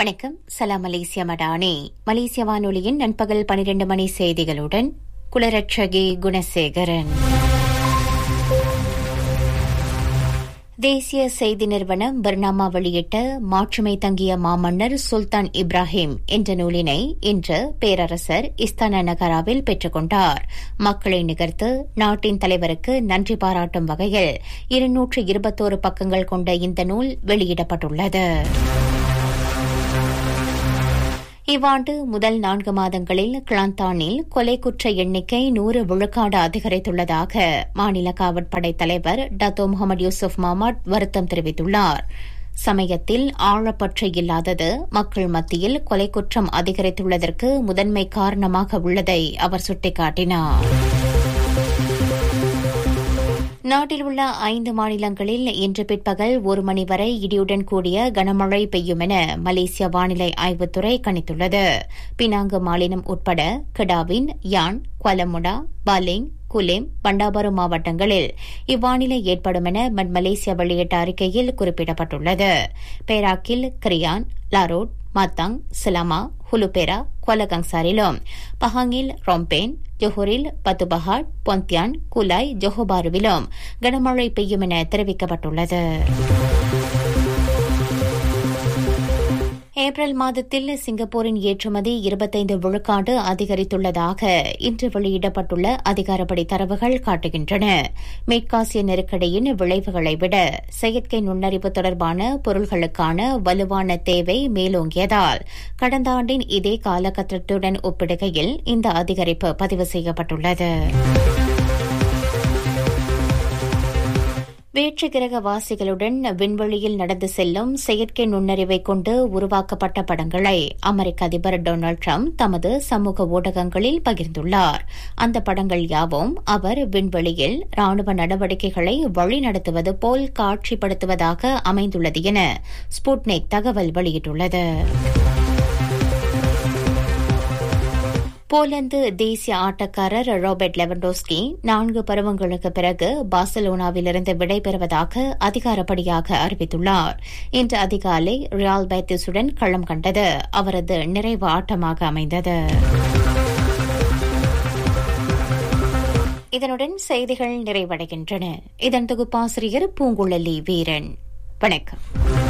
வணக்கம் சலாம் மலேசியா மடானி மலேசிய வானொலியின் நண்பகல் பனிரெண்டு மணி செய்திகளுடன் குலரட்சகி குணசேகரன் தேசிய செய்தி நிறுவனம் பர்னாமா வெளியிட்ட மாற்றுமை தங்கிய மாமன்னர் சுல்தான் இப்ராஹிம் என்ற நூலினை இன்று பேரரசர் இஸ்தான நகராவில் பெற்றுக் கொண்டார் மக்களை நிகர்த்து நாட்டின் தலைவருக்கு நன்றி பாராட்டும் வகையில் இருநூற்று இருபத்தோரு பக்கங்கள் கொண்ட இந்த நூல் வெளியிடப்பட்டுள்ளது இவ்வாண்டு முதல் நான்கு மாதங்களில் கிளாந்தானில் கொலை குற்ற எண்ணிக்கை நூறு விழுக்காடு அதிகரித்துள்ளதாக மாநில காவற்படை தலைவர் டத்தோ முகமது யூசுப் மாமாட் வருத்தம் தெரிவித்துள்ளார் சமயத்தில் ஆழப்பற்று இல்லாதது மக்கள் மத்தியில் கொலை குற்றம் அதிகரித்துள்ளதற்கு முதன்மை காரணமாக உள்ளதை அவர் சுட்டிக்காட்டினார் நாட்டில் உள்ள ஐந்து மாநிலங்களில் இன்று பிற்பகல் ஒரு மணி வரை இடியுடன் கூடிய கனமழை பெய்யும் என மலேசிய வானிலை ஆய்வுத்துறை கணித்துள்ளது பினாங்கு மாநிலம் உட்பட கிடாவின் யான் குவலமுடா பாலிங் குலேம் பண்டாபரு மாவட்டங்களில் இவ்வானிலை ஏற்படும் என மலேசியா வெளியிட்ட அறிக்கையில் குறிப்பிடப்பட்டுள்ளது பேராக்கில் கிரியான் லாரோட் மாத்தாங் சிலாமா ஹுலுபெரா குவலகங்சாரிலும் பஹாங்கில் ரொம்பேன் ஜொஹூரில் பத்துபஹாட் பொந்தியான் குலாய் ஜொஹோபாருவிலும் கனமழை பெய்யும் என தெரிவிக்கப்பட்டுள்ளது ஏப்ரல் மாதத்தில் சிங்கப்பூரின் ஏற்றுமதி இருபத்தைந்து விழுக்காடு அதிகரித்துள்ளதாக இன்று வெளியிடப்பட்டுள்ள அதிகாரப்படி தரவுகள் காட்டுகின்றன மேற்காசிய நெருக்கடியின் விளைவுகளை விட செயற்கை நுண்ணறிவு தொடர்பான பொருள்களுக்கான வலுவான தேவை மேலோங்கியதால் கடந்த ஆண்டின் இதே காலகட்டத்துடன் ஒப்பிடுகையில் இந்த அதிகரிப்பு பதிவு செய்யப்பட்டுள்ளது வேற்று கிரக வாசிகளுடன் விண்வெளியில் நடந்து செல்லும் செயற்கை நுண்ணறிவை கொண்டு உருவாக்கப்பட்ட படங்களை அமெரிக்க அதிபர் டொனால்டு ட்ரம்ப் தமது சமூக ஊடகங்களில் பகிர்ந்துள்ளார் அந்த படங்கள் யாவும் அவர் விண்வெளியில் ராணுவ நடவடிக்கைகளை வழிநடத்துவது போல் காட்சிப்படுத்துவதாக அமைந்துள்ளது என ஸ்புட்னிக் தகவல் வெளியிட்டுள்ளது போலந்து தேசிய ஆட்டக்காரர் ராபர்ட் லெவன்டோஸ்கி நான்கு பருவங்களுக்கு பிறகு பார்சலோனாவிலிருந்து விடைபெறுவதாக அதிகாரப்படியாக அறிவித்துள்ளார் இன்று அதிகாலை ரியால் பேத்திஸுடன் களம் கண்டது அவரது நிறைவு ஆட்டமாக அமைந்தது இதனுடன் செய்திகள் நிறைவடைகின்றன இதன் தொகுப்பாசிரியர் பூங்குழலி வீரன் வணக்கம்